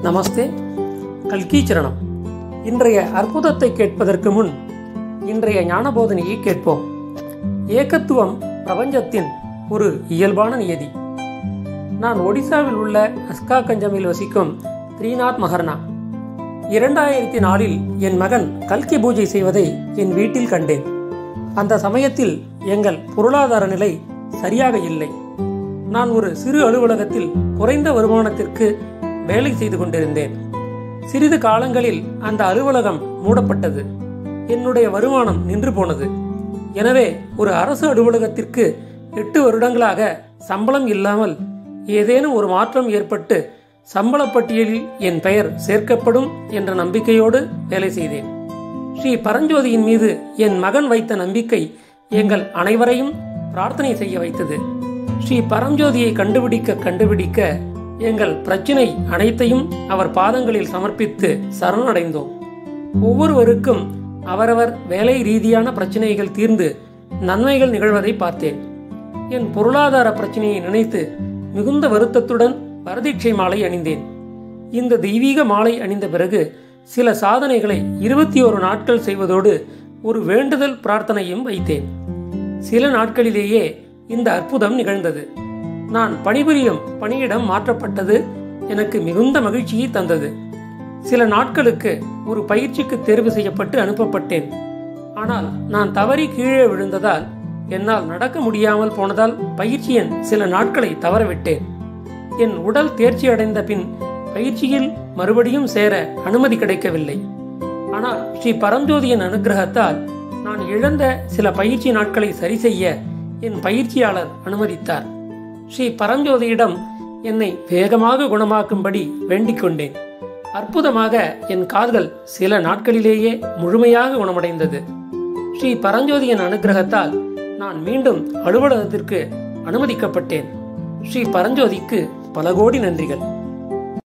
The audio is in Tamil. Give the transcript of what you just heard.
நமஸ்தே கல்கீச்சரணம் இன்றைய அற்புதத்தை கேட்பதற்கு முன் இன்றைய ஞானபோதனையை கேட்போம் ஏகத்துவம் பிரபஞ்சத்தின் ஒரு இயல்பான நியதி நான் ஒடிசாவில் உள்ள அஸ்கா கஞ்சமில் வசிக்கும் த்ரீநாத் மகர்னா இரண்டாயிரத்தி நாலில் என் மகன் கல்கி பூஜை செய்வதை என் வீட்டில் கண்டேன் அந்த சமயத்தில் எங்கள் பொருளாதார நிலை சரியாக இல்லை நான் ஒரு சிறு அலுவலகத்தில் குறைந்த வருமானத்திற்கு வேலை செய்து கொண்டிருந்தேன் சிறிது காலங்களில் அந்த அலுவலகம் மூடப்பட்டது என்னுடைய வருமானம் நின்று போனது எனவே ஒரு அரசு அலுவலகத்திற்கு எட்டு வருடங்களாக சம்பளம் இல்லாமல் ஏதேனும் ஒரு மாற்றம் ஏற்பட்டு சம்பள பட்டியலில் என் பெயர் சேர்க்கப்படும் என்ற நம்பிக்கையோடு வேலை செய்தேன் ஸ்ரீ பரஞ்சோதியின் மீது என் மகன் வைத்த நம்பிக்கை எங்கள் அனைவரையும் பிரார்த்தனை செய்ய வைத்தது ஸ்ரீ பரஞ்சோதியை கண்டுபிடிக்க கண்டுபிடிக்க எங்கள் பிரச்சினை அனைத்தையும் அவர் பாதங்களில் சமர்ப்பித்து சரணடைந்தோம் ஒவ்வொருவருக்கும் அவரவர் வேலை ரீதியான பிரச்சனைகள் தீர்ந்து நன்மைகள் நிகழ்வதை பார்த்தேன் என் பொருளாதார பிரச்சனையை நினைத்து மிகுந்த வருத்தத்துடன் வரதீட்சை மாலை அணிந்தேன் இந்த தெய்வீக மாலை அணிந்த பிறகு சில சாதனைகளை இருபத்தி ஒரு நாட்கள் செய்வதோடு ஒரு வேண்டுதல் பிரார்த்தனையும் வைத்தேன் சில நாட்களிலேயே இந்த அற்புதம் நிகழ்ந்தது நான் பணிபுரியும் பணியிடம் மாற்றப்பட்டது எனக்கு மிகுந்த மகிழ்ச்சியை தந்தது சில நாட்களுக்கு ஒரு பயிற்சிக்கு தேர்வு செய்யப்பட்டு அனுப்பப்பட்டேன் ஆனால் நான் தவறி கீழே விழுந்ததால் என்னால் நடக்க முடியாமல் போனதால் பயிற்சியின் சில நாட்களை தவறவிட்டேன் என் உடல் தேர்ச்சி அடைந்த பின் பயிற்சியில் மறுபடியும் சேர அனுமதி கிடைக்கவில்லை ஆனால் ஸ்ரீ பரஞ்சோதியின் அனுகிரகத்தால் நான் இழந்த சில பயிற்சி நாட்களை சரி செய்ய என் பயிற்சியாளர் அனுமதித்தார் ஸ்ரீ பரஞ்சோதியிடம் என்னை வேகமாக குணமாக்கும்படி வேண்டிக் கொண்டேன் அற்புதமாக என் கால்கள் சில நாட்களிலேயே முழுமையாக குணமடைந்தது ஸ்ரீ பரஞ்சோதியின் அனுகிரகத்தால் நான் மீண்டும் அலுவலகத்திற்கு அனுமதிக்கப்பட்டேன் ஸ்ரீ பரஞ்சோதிக்கு பல கோடி நன்றிகள்